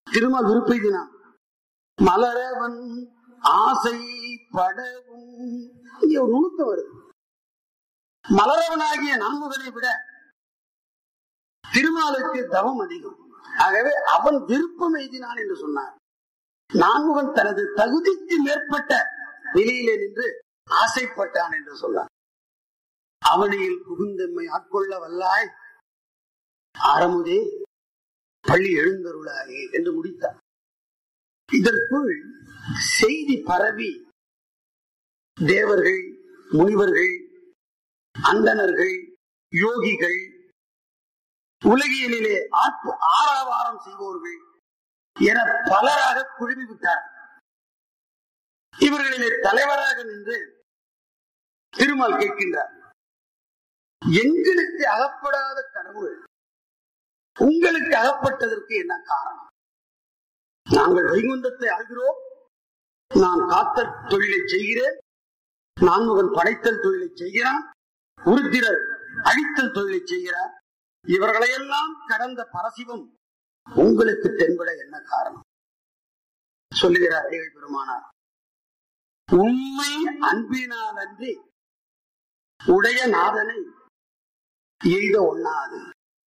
திருமால் விருப்பெய்தினான் மலரவன் ஆசை படவும் இங்க ஒரு நுணுக்கம் வருது மலரவனாகிய நான்முகனை விட திருமாலுக்கு தவம் அதிகம் ஆகவே அவன் விருப்பம் எய்தினான் என்று சொன்னார் நான்முகன் தனது தகுதிக்கு மேற்பட்ட நிலையிலே நின்று ஆசைப்பட்டான் என்று சொன்னார் அவனியில் புகுந்தம்மை ஆட்கொள்ள வல்லாய் ஆரமுதே பள்ளி எழுந்தருளாயே என்று முடித்தார் இதற்குள் செய்தி பரவி தேவர்கள் முனிவர்கள் அந்தணர்கள் யோகிகள் உலகியலிலே ஆர்ப்பு ஆறாவாரம் செய்வோர்கள் என பலராக குழுமி விட்டார்கள் இவர்களிலே தலைவராக நின்று திருமால் கேட்கின்றார் எங்களுக்கு அகப்படாத கடவுள் உங்களுக்கு அகப்பட்டதற்கு என்ன காரணம் நாங்கள் வைகுந்தத்தை ஆகிறோம் நான் காத்தல் தொழிலை செய்கிறேன் நான்முகன் படைத்தல் தொழிலை செய்கிறான் உருத்திரர் அழித்தல் தொழிலை செய்கிறார் இவர்களையெல்லாம் கடந்த பரசிவம் உங்களுக்கு தென்பட என்ன காரணம் சொல்லுகிறார் அடிகள் பெருமானார் உண்மை அன்பினால் அன்றி உடைய நாதனை எய்த ஒண்ணாது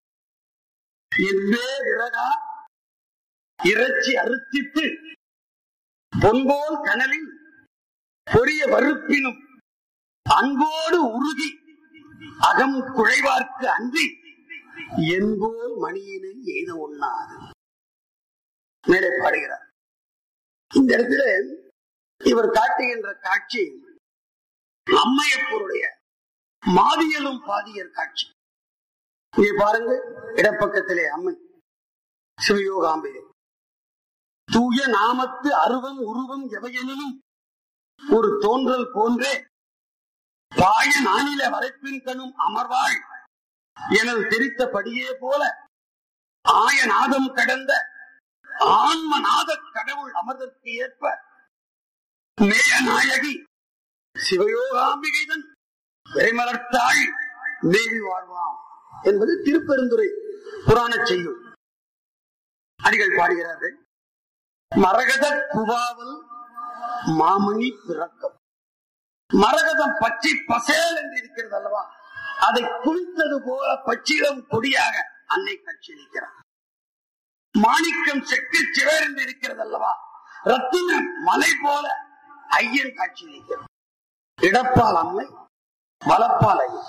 என்பே விறகா இறைச்சி அறுத்திட்டு பொன்போல் கனலில் பொரிய வறுப்பினும் அன்போடு உருகி அகம் குழைவார்க்கு அன்றி என்போல் மணியினை எய்த ஒண்ணாது மேலே பாடுகிறார் இந்த இடத்துல இவர் காட்டுகின்ற காட்சி அம்மையப்பருடைய மாதியலும் பாதியர் காட்சி இங்கே பாருங்க இடப்பக்கத்திலே அம்மை சிவயோகாம்பிகை தூய நாமத்து அருவம் உருவம் எவையெனினும் ஒரு தோன்றல் போன்றே பாய நானில வரைப்பின் கணும் அமர்வாள் எனது தெரித்தபடியே போல ஆய நாதம் கடந்த ஆன்மநாத கடவுள் அமர்தற்கு ஏற்ப மேயநாயகி சிவயோகாம்பிகைதன் விரைமலர்த்தாள் மேவி வாழ்வாம் என்பது திருப்பெருந்துரை புராண செய்யுள் அடிகள் பாடுகிறார்கள் மரகத குவாவல் மாமணி பிறக்கம் மரகதம் பச்சை பசேல் என்று இருக்கிறது அல்லவா அதை குவித்தது போல பச்சிலம் கொடியாக அன்னை காட்சியளிக்கிறார் மாணிக்கம் செக்கு சிவர் என்று இருக்கிறது அல்லவா ரத்தினம் மலை போல ஐயன் காட்சியளிக்கிறார் இடப்பால் அம்மை வலப்பால் ஐயன்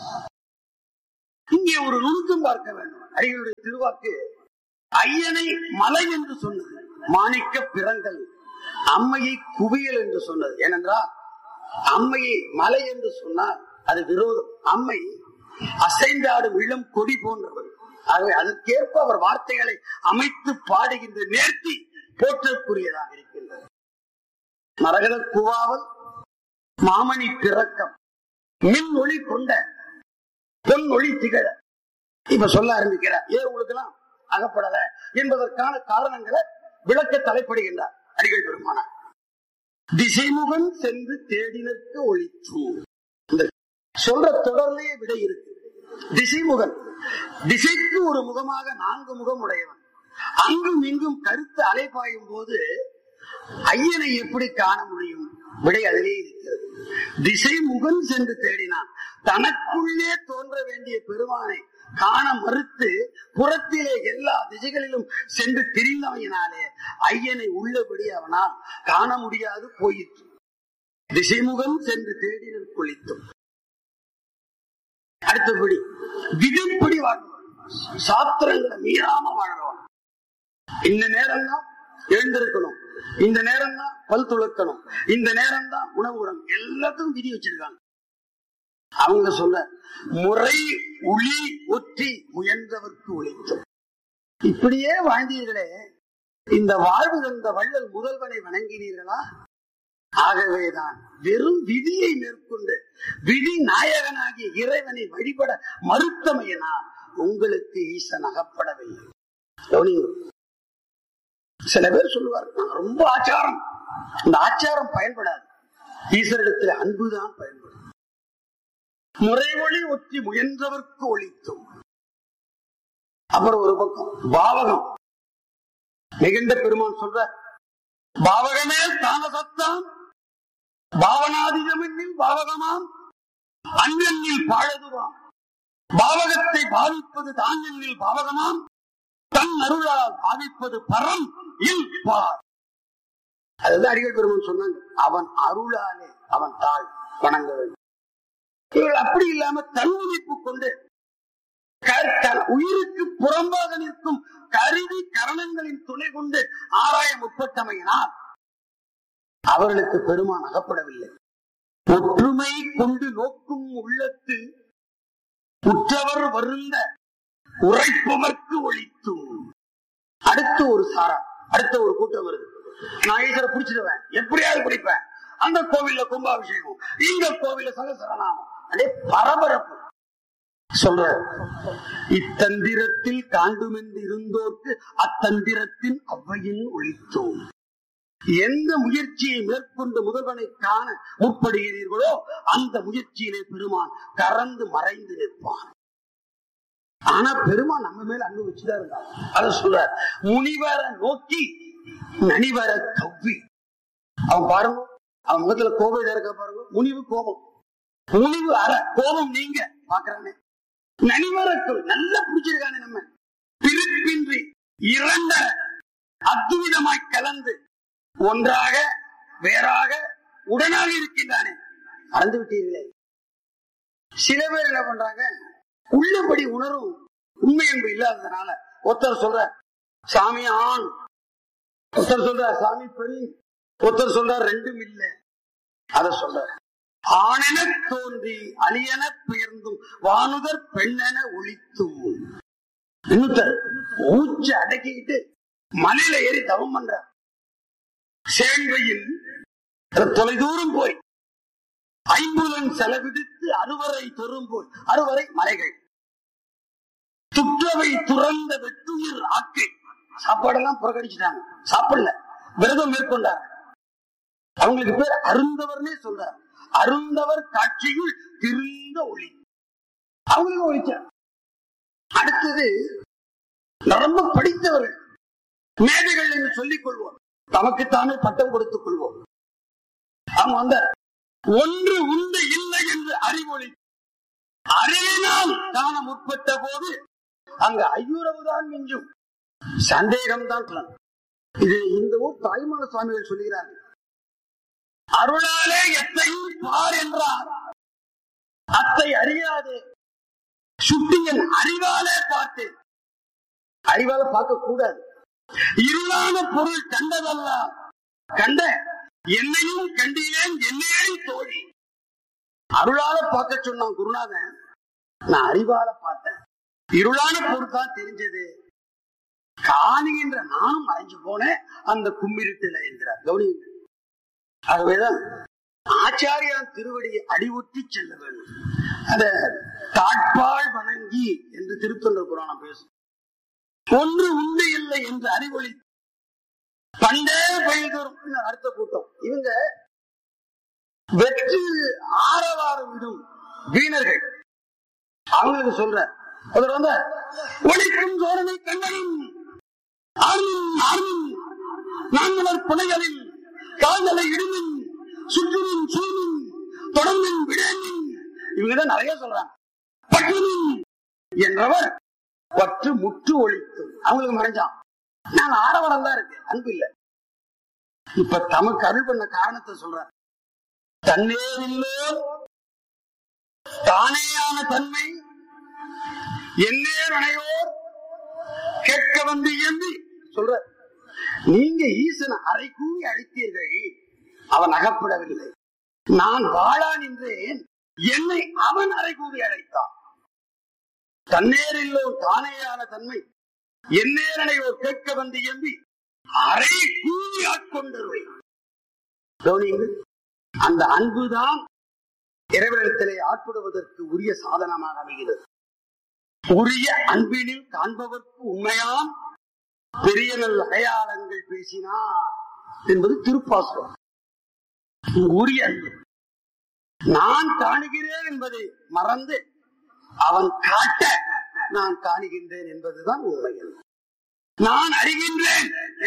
இங்கே ஒரு நுணுக்கம் பார்க்க வேண்டும் அடிகளுடைய திருவாக்கு ஐயனை மலை என்று சொன்னது மாணிக்க பிறங்கள் அம்மையை குவியல் என்று சொன்னது ஏனென்றால் அம்மையை மலை என்று சொன்னால் அது விரோதம் அம்மை அசைந்தாடும் இளம் கொடி போன்றவர் ஆகவே அதற்கேற்ப அவர் வார்த்தைகளை அமைத்து பாடுகின்ற நேர்த்தி போற்றற்குரியதாக இருக்கின்றது மரகத குவாவல் மாமணி பிறக்கம் மின் ஒளி கொண்ட பொன் ஒளி திகழ இப்ப சொல்ல ஆரம்பிக்கிறார் ஏன் உங்களுக்கு எல்லாம் அகப்படல என்பதற்கான காரணங்களை விளக்க தலைப்படுகின்றார் அடிகள் பெருமானார் திசைமுகன் சென்று தேடினருக்கு ஒளிச்சு இந்த சொல்ற தொடர்லயே விடை இருக்கு திசைமுகன் திசைக்கு ஒரு முகமாக நான்கு முகம் உடையவன் அங்கும் இங்கும் கருத்து அலைபாயும் போது ஐயனை எப்படி காண முடியும் விடை அதிலே இருக்கிறது திசை முகன் சென்று தேடினான் தனக்குள்ளே தோன்ற வேண்டிய பெருமானை காண மறுத்து புறத்திலே எல்லா திசைகளிலும் சென்று திரிந்தவையினாலே ஐயனை உள்ளபடி அவனால் காண முடியாது போயிற்று திசைமுகம் சென்று தேடினர் குளித்தும் அடுத்தபடி விதிப்படி வாழ்றவன் சாத்திரங்களை மீறாம வாழ்றவன் இந்த நேரம் தான் எழுந்திருக்கணும் இந்த நேரம் தான் பல் துளக்கணும் இந்த நேரம் தான் உணவு உரம் எல்லாத்துக்கும் விதி வச்சிருக்காங்க அவங்க சொல்ல முறை உளி ஒற்றி முயன்றவர்க்கு உழைத்தோம் இப்படியே வாழ்ந்தீர்களே இந்த வாழ்வு தந்த வள்ளல் முதல்வனை வணங்கினீர்களா ஆகவேதான் வெறும் விதியை மேற்கொண்டு விதி நாயகனாகிய இறைவனை வழிபட மறுத்தமையினால் உங்களுக்கு ஈசன் அகப்படவில்லை கவனிங்க. சில பேர் சொல்லுவார் "நான் ரொம்ப ஆச்சாரம் இந்த ஆச்சாரம் பயன்படாது ஈஸ்வரிடத்தில் அன்புதான் பயன்படும் முறைமொழி ஒற்றி முயன்றவர்க்கு ஒழித்தும் அப்புறம் ஒரு பக்கம் பாவகம் மிகுந்த பெருமான் சொல்ற பாவகமே தானசத்தான் பாவனாதிகமென்னில் பாவகமாம் அண்ணனில் பாழதுவாம் பாவகத்தை பாவிப்பது தான் என்னில் பாவகமாம் தன் அருளால் பாவிப்பது பரம் இல் பார் அதுதான் அடிகள் பெருமன் சொன்னாங்க அவன் அருளாலே அவன் தாழ் வணங்க வேண்டும் இவர்கள் அப்படி இல்லாம தன்முனைப்பு கொண்டு க- தன் உயிருக்கு புறம்பாக நிற்கும் கருவி கரணங்களின் துணை கொண்டு ஆராய முற்பட்டமையினால் அவர்களுக்கு பெருமான் அகப்படவில்லை ஒற்றுமை கொண்டு நோக்கும் உள்ளத்து உற்றவர் வருந்த உரைப்பவர்க்கு ஒழித்தும் அடுத்து ஒரு சாரா அடுத்த ஒரு கூட்டம் வருது நான் ஈஸ்வரை பிடிச்சிடுவேன் எப்படியாவது பிடிப்பேன் அந்த கோவில்ல கும்பாபிஷேகம் இந்த கோவில்ல சகசரநாமம் அப்படியே பரபரப்பு சொல்ற இத்தந்திரத்தில் காண்டுமென்று இருந்தோர்க்கு அத்தந்திரத்தின் அவ்வையின் ஒழித்தோம் எந்த முயற்சியை மேற்கொண்டு முதல்வனை காண முற்படுகிறீர்களோ அந்த முயற்சியிலே பெருமான் கறந்து மறைந்து நிற்பான் ஆனா பெருமான் நம்ம மேல அன்பு வச்சுதான் இருந்தார் அத சொல்றார் முனிவரை நோக்கி நனிவர கவ்வி அவன் பாருங்க அவன் முகத்துல கோபம் இருக்க பாருங்க முனிவு கோபம் முனிவு அற கோபம் நீங்க பாக்குறானே நனிவர கவ்வி நல்லா பிடிச்சிருக்கானே நம்ம பிரிப்பின்றி இரண்ட அத்துவிதமாய் கலந்து ஒன்றாக வேறாக உடனாக இருக்கின்றானே மறந்து விட்டீர்களே சில பேர் என்ன பண்றாங்க உள்ளபடி உணரும் உண்மை என்பது இல்லாததுனால ஒருத்தர் சொல்ற சாமி ஆண் ஒருத்தர் சொல்ற சாமி பெண் ஒருத்தர் சொல்ற ரெண்டும் இல்ல அத சொல்ற ஆணென தோன்றி அலியன பெயர்ந்தும் வானுதர் பெண்ணென ஒழித்தும் இன்னொருத்தர் மூச்சு அடக்கிக்கிட்டு மலையில ஏறி தவம் பண்ற சேங்கையில் தொலைதூரம் போய் ஐம்புலன் செலவிடுத்து அறுவரை தொறும் போய் அறுவரை மலைகள் துற்றவை துறந்த வெட்டுயிர் ஆக்கை சாப்பாடெல்லாம் புறக்கணிச்சுட்டாங்க சாப்பிடல விரதம் மேற்கொண்டார் அவங்களுக்கு பேர் அருந்தவர்னே சொல்றார் அருந்தவர் காட்சியுள் திருந்த ஒளி அவங்களுக்கு ஒழிச்சார் அடுத்தது ரொம்ப படித்தவர்கள் மேதைகள் என்று சொல்லிக் கொள்வோம் தமக்குத்தானே பட்டம் கொடுத்துக் கொள்வோம் அவங்க வந்த ஒன்று உண்டு இல்லை என்று அறிவொளி அறிவினால் காண முற்பட்ட போது அங்க ஐயுறவுதான் மிஞ்சும் சந்தேகம் தான் இது இந்த ஊர் தாய்மான சுவாமிகள் சொல்லுகிறார்கள் அருளாலே எத்தையும் பார் என்றார் அத்தை அறியாது சுட்டியன் அறிவாலே பார்த்தேன் அறிவால பார்க்க கூடாது இருளான பொருள் கண்டதல்ல கண்ட என்னையும் கண்டீரேன் என்னையும் தோழி அருளால பார்க்க சொன்னான் குருநாதன் நான் அறிவால பார்த்தேன் இருளான பொருள் தான் தெரிஞ்சது காணுகின்ற நானும் மறைஞ்சு போனேன் அந்த கும்மிருட்டுல என்கிறார் கவனியுங்கள் ஆகவேதான் ஆச்சாரியான் திருவடியை அடிவுற்றி செல்ல வேண்டும் அத தாட்பால் வணங்கி என்று திருத்தொண்டர் புராணம் பேசும் ஒன்று உண்டு இல்லை என்று அறிவொளி பண்டே பயில்தோறும் அடுத்த கூட்டம் இவங்க வெற்றி ஆரவாரம் விடும் வீணர்கள் அவங்களுக்கு சொல்ற அவர் வந்து ஒழிக்கும் சோழனை கண்டனும் ஆர்மின் ஆர்மின் நான்மலர் புனைகளில் கால்களை இடுமின் சுற்றுமின் சூழ்மின் தொடர்மின் விடமின் இவங்கதான் நிறைய சொல்றாங்க பட்டுமின் என்றவர் பற்று முற்று ஒழித்து அவங்களுக்கு மறைஞ்சான் நாங்க ஆரவாரம் தான் இருக்கு அன்பு இல்ல இப்ப தமக்கு அருள் பண்ண காரணத்தை சொல்ற தன்னேரில்லோ தானேயான தன்மை என்னேர் அணையோர் கேட்க வந்து இயம்பி சொல்ற நீங்க ஈசன் அரை கூறி அழைத்தீர்கள் அவன் அகப்படவில்லை நான் வாழா நின்றேன் என்னை அவன் அரை கூறி அழைத்தான் தன்னேரில்லோ தானேயான தன்மை எந்நேரனையோர் கேட்க வந்து எம்பி அரை கூறி ஆட்கொண்டவை கவனியுங்கள் அந்த அன்புதான் இறைவனிடத்திலே ஆட்படுவதற்கு உரிய சாதனமாக அமைகிறது உரிய அன்பினில் காண்பவர்க்கு உண்மையாம் பெரிய நல்ல அடையாளங்கள் பேசினார் என்பது திருப்பாசுரம் உரிய அன்பு நான் காணுகிறேன் என்பதை மறந்து அவன் காட்ட நான் காணுகின்றேன் என்பதுதான் உண்மை நான் அறிகின்றேன் என்று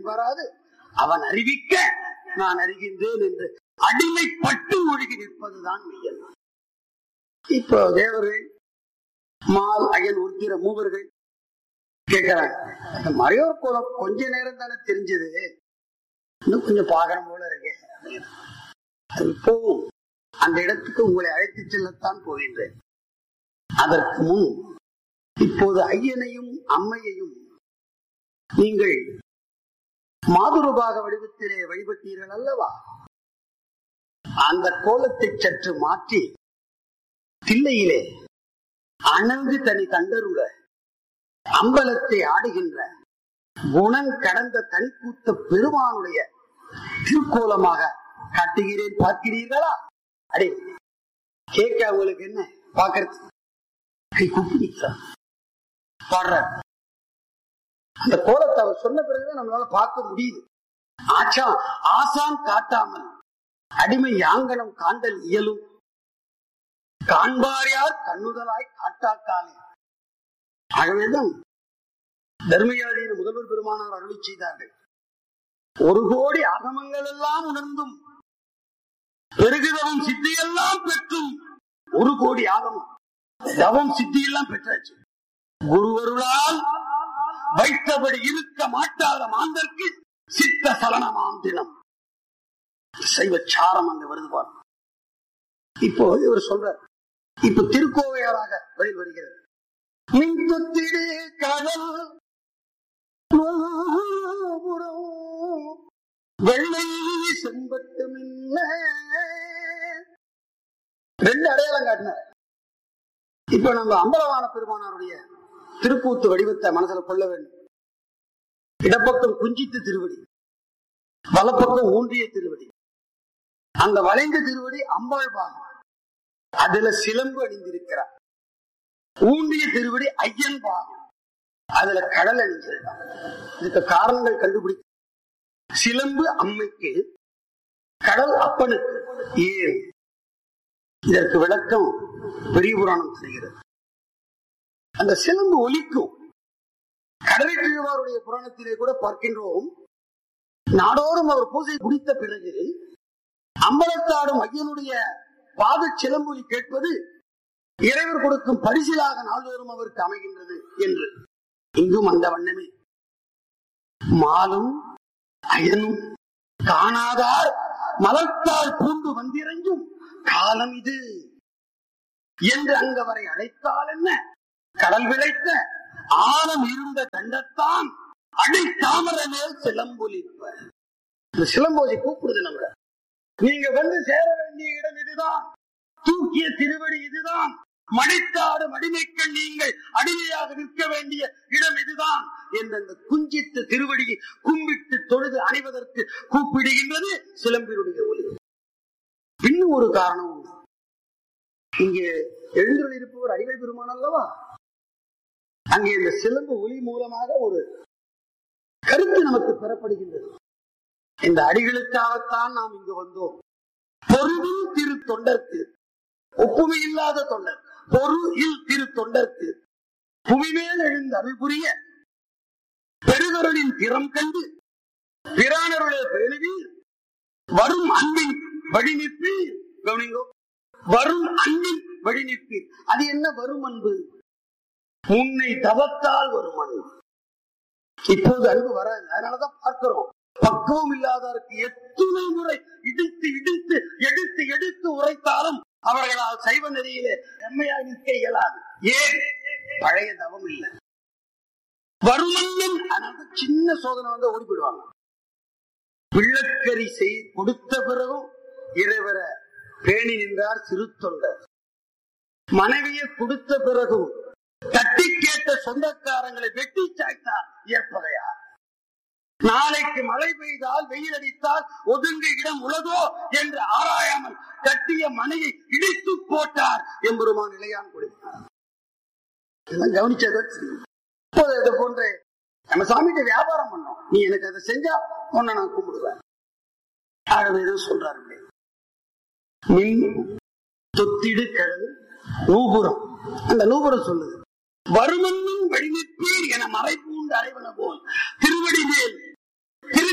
வராது அவன் அறிவிக்க நான் அறிகின்றேன் என்று அடிமைப்பட்டு ஒழுகி நிற்பதுதான் மெய்யல் இப்போ தேவர்கள் மால் அயன் உருத்திர மூவர்கள் கேட்கிறாங்க அந்த மறையோர் குலம் கொஞ்ச நேரம் தானே தெரிஞ்சது இன்னும் கொஞ்சம் பார்க்கணும் போல இருக்கு அது போகும் அந்த இடத்துக்கு உங்களை அழைத்து செல்லத்தான் போகின்றேன் அதற்கு முன் இப்போது ஐயனையும் அம்மையையும் நீங்கள் மாதுருபாக வடிவத்திலே வழிபட்டீர்கள் அல்லவா அந்த கோலத்தை சற்று மாற்றி தில்லையிலே அணங்கு தனி கண்டருள அம்பலத்தை ஆடுகின்ற குணம் கடந்த தனிக்கூத்த பெருமானுடைய திருக்கோலமாக காட்டுகிறேன் பார்க்கிறீர்களா அடே கேட்க உங்களுக்கு என்ன பாக்குறது கை குப்பிடிக்கிறார் பாடுறார் அந்த கோலத்தை அவர் சொன்ன பிறகுதான் நம்மளால பார்க்க முடியுது ஆச்சா ஆசான் காட்டாமல் அடிமை யாங்கனம் காண்டல் இயலும் காண்பார் யார் கண்ணுதலாய் காட்டாக்காலே ஆகவேதான் தர்மயாதியின் முதல்வர் பெருமானார் அருளி செய்தார்கள் ஒரு கோடி அகமங்கள் எல்லாம் உணர்ந்தும் பெருகுதவும் சித்தியெல்லாம் பெற்றும் ஒரு கோடி ஆகமம் தவம் சித்தி எல்லாம் பெற்றாச்சு குருவருளால் வைத்தபடி இருக்க மாட்டாத மாந்தற்கு சித்த சலனமாம் தினம் சைவ சாரம் அங்க வருது பாருங்க இப்போ இவர் சொல்றார் இப்ப திருக்கோவையாராக வழி வருகிறது மின்துத்திடு கடல் நூபுரம் வெள்ளை செம்பட்டு மின்ன ரெண்டு அடையாளம் காட்டினார் இப்ப நம்ம அம்பலவான பெருமானாருடைய திருக்கூத்து வடிவத்தை மனசுல கொள்ள வேண்டும் இடப்பக்கம் குஞ்சித்து திருவடி வலப்பக்கம் ஊன்றிய திருவடி அந்த வளைந்த திருவடி அம்பாள் பாகம் அதுல சிலம்பு அணிந்திருக்கிறார் ஊன்றிய திருவடி ஐயன் பாகம் அதுல கடல் அணிஞ்சிருக்கான் இதுக்கு காரணங்கள் கண்டுபிடி சிலம்பு அம்மைக்கு கடல் அப்பனுக்கு ஏன் இதற்கு விளக்கம் பெரிய புராணம் தருகிறது அந்த சிலம்பு ஒலிக்கும் கடலை திருவாருடைய புராணத்திலே கூட பார்க்கின்றோம் நாடோறும் அவர் பூஜை முடித்த பிறகு அம்பலத்தாடும் ஐயனுடைய பாத சிலம்பொலி கேட்பது இறைவர் கொடுக்கும் பரிசிலாக நாள்தோறும் அவருக்கு அமைகின்றது என்று இங்கும் அந்த வண்ணமே மாலும் அயனும் காணாதார் மலர்த்தால் பூண்டு வந்திரஞ்சும் காலம் இது என்று அங்கவரை அழைத்தால் என்ன கடல் விளைத்த ஆழம் இருந்த கண்டத்தான் அடி தாமரை மேல் சிலம்பொலிப்ப இந்த சிலம்போசி கூப்பிடுது நம்மள நீங்க வந்து சேர வேண்டிய இடம் இதுதான் தூக்கிய திருவடி இதுதான் மடித்தாடு மடிமைக்கள் நீங்கள் அடிமையாக நிற்க வேண்டிய இடம் இதுதான் என்ற அந்த குஞ்சித்த திருவடியை கும்பிட்டு தொழுது அணிவதற்கு கூப்பிடுகின்றது சிலம்பினுடைய ஒளி இன்னும் ஒரு காரணம் உண்டு இங்கே எழுந்துள்ள இருப்பவர் அடிகள் பெருமான் அல்லவா அங்கே இந்த சிலம்பு ஒளி மூலமாக ஒரு கருத்து நமக்கு பெறப்படுகின்றது இந்த அடிகளுக்காகத்தான் நாம் இங்கு வந்தோம் பொருளில் திரு தொண்டர்க்கு ஒப்புமை இல்லாத தொண்டர் பொருள் திரு தொண்டர்க்கு புவிமேல் எழுந்த அருள் புரிய பெருகருளின் திறம் கண்டு பிரானருடைய பேணுவீர் வரும் அன்பின் வழி நிற்பீர் கவனிங்கோ வரும் அன்பின் வழி நிற்பீர் அது என்ன வரும் அன்பு முன்னை தவத்தால் வரும் அன்பு இப்போது அன்பு வராது அதனாலதான் பார்க்கிறோம் பக்குவம் இல்லாதவருக்கு எத்தனை முறை இடித்து இடித்து எடுத்து எடுத்து உரைத்தாலும் அவர்களால் சைவ நெறியிலே செம்மையாக நிற்க இயலாது ஏன் பழைய தவம் இல்லை வருமன்னன் அதனால சின்ன சோதனை வந்து ஓடி போயிடுவாங்க பிள்ளக்கறி செய் கொடுத்த பிறகும் இறைவரை பேணி நின்றார் சிறு தொண்டர் மனைவியை கொடுத்த பிறகும் தட்டி கேட்ட சொந்தக்காரங்களை வெட்டி சாய்த்தார் ஏற்பகையார் நாளைக்கு மழை பெய்தால் வெயில் அடித்தால் ஒதுங்கு இடம் உள்ளதோ என்று ஆராயாமல் கட்டிய மனையை இடித்து போட்டார் எம்பெருமான் நிலையான் கொடுத்தார் இதெல்லாம் கவனிச்சதை இப்போது இது போன்ற நம்ம சாமிகிட்ட வியாபாரம் பண்ணோம் நீ எனக்கு அதை செஞ்சா உன்னை நான் கும்பிடுவேன் ஆகவே தான் சொல்றாரு மின் தொத்திடு கடல் நூபுரம் அந்த நூபுரம் சொல்லுது வருமன்னும் வழிநிற்பீர் என மறைப்பூண்டு அறைவன போல் திருவடி மேல்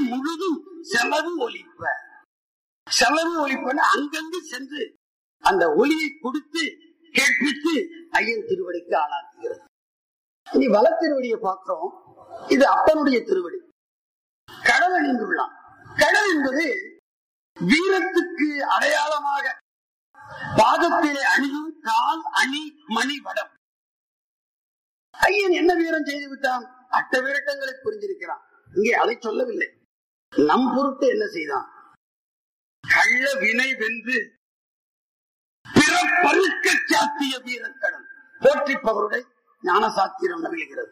முழுதும் செலவு ஒலிப்ப செலவு ஒலிப்பன அங்கங்கு சென்று அந்த ஒலியை கொடுத்து கேட்பித்து ஐயன் திருவடிக்கு ஆளாக்குகிறது இனி வல திருவடியை பார்க்கிறோம் இது அப்பனுடைய திருவடி கடல் அணிந்துள்ளான் கடல் என்பது வீரத்துக்கு அடையாளமாக பாதத்திலே அணியும் கால் அணி மணி வடம் ஐயன் என்ன வீரம் செய்து விட்டான் அட்ட வீரட்டங்களை புரிஞ்சிருக்கிறான் இங்கே அதை சொல்லவில்லை நம் பொருட்டு என்ன செய்தான் கள்ள வினை வென்று பிறப்பருக்க சாத்திய வீரக்கடல் போற்றிப்பவருடைய ஞான சாத்திரம் நவிழ்கிறது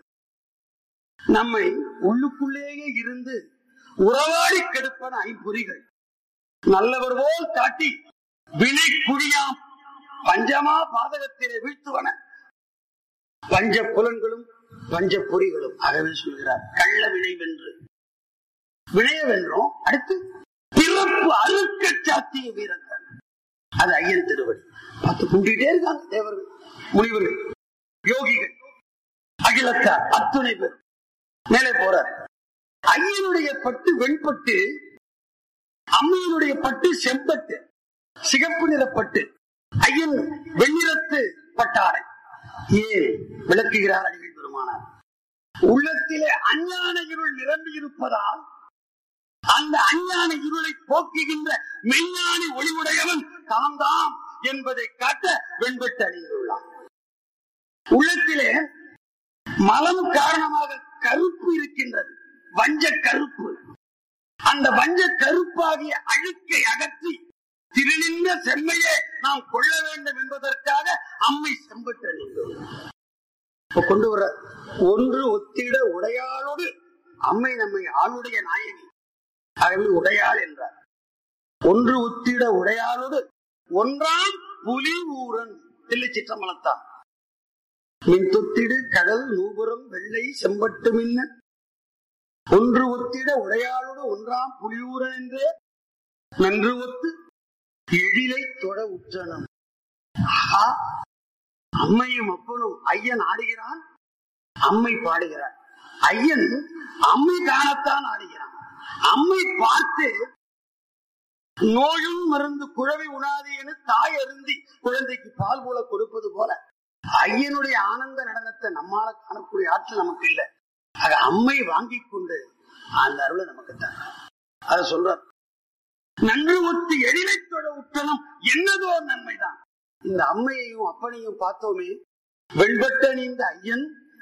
நம்மை உள்ளுக்குள்ளேயே இருந்து உறவாடி கெடுப்பன ஐம்பொறிகள் நல்லவர் போல் காட்டி வினை குழியாம் பஞ்சமா பாதகத்திலே வீழ்த்துவன பஞ்ச புலன்களும் பஞ்ச பொறிகளும் ஆகவே சொல்கிறார் கள்ள வினை வென்று வினைய வென்றோம் அடுத்து பிறப்பு அறுக்க சாத்திய வீரர்கள் அது ஐயன் திருவடி பார்த்து குண்டிட்டே இருக்காங்க தேவர்கள் முனிவர்கள் யோகிகள் அகிலத்தார் அத்துணை பேர் மேலே போறார் ஐயனுடைய பட்டு வெண்பட்டு அம்மையினுடைய பட்டு செம்பட்டு சிகப்பு நிறப்பட்டு ஐயன் வெண்ணிறத்து பட்டாடை ஏன் விளக்குகிறார் அடிகள் பெருமானார் உள்ளத்திலே அஞ்ஞான இருள் நிரம்பி இருப்பதால் அந்த அஞ்ஞான இருளை போக்குகின்ற மெஞ்ஞானி ஒளிவுடையவன் தாம்தாம் என்பதை காட்ட வெண்பட்டு அணிந்துள்ளான் உள்ளத்திலே மலம் காரணமாக கருப்பு இருக்கின்றது வஞ்ச கருப்பு அந்த வஞ்ச கருப்பாகிய அழுக்கை அகற்றி திருநின்ற செம்மையே நாம் கொள்ள வேண்டும் என்பதற்காக அம்மை செம்பட்டு அணிந்துள்ளார் இப்ப கொண்டு வர ஒன்று ஒத்திட உடையாளோடு அம்மை நம்மை ஆளுடைய நாயகி ஆகவே உடையாள் என்றார் ஒன்று ஒத்திட உடையாளோடு ஒன்றாம் புலி ஊரன் தில்லை சிற்றம்பலத்தான் மின் தொத்திடு கடல் நூபுரம் வெள்ளை செம்பட்டு மின்ன ஒன்று ஒத்திட உடையாளோடு ஒன்றாம் புலியூரன் என்றே நன்று ஒத்து எழிலை தொட உற்றனம் ஆஹா அம்மையும் அப்பனும் ஐயன் ஆடுகிறான் அம்மை பாடுகிறார் ஐயன் அம்மை காணத்தான் ஆடுகிறான் அம்மை பார்த்து நோயும் மருந்து குழவை உணாது என தாய் அருந்தி குழந்தைக்கு பால் போல கொடுப்பது போல ஐயனுடைய ஆனந்த நடனத்தை நம்மால காணக்கூடிய ஆற்றல் நமக்கு இல்லை ஆக அம்மை வாங்கி கொண்டு அந்த அருளை நமக்கு தர அத சொல்றார் நன்று ஒத்து எழிலைத்தோட உற்றனம் என்னதோ நன்மைதான் இந்த அம்மையையும் அப்பனையும் பார்த்தோமே வெண்பட்ட நீந்த ஐயன்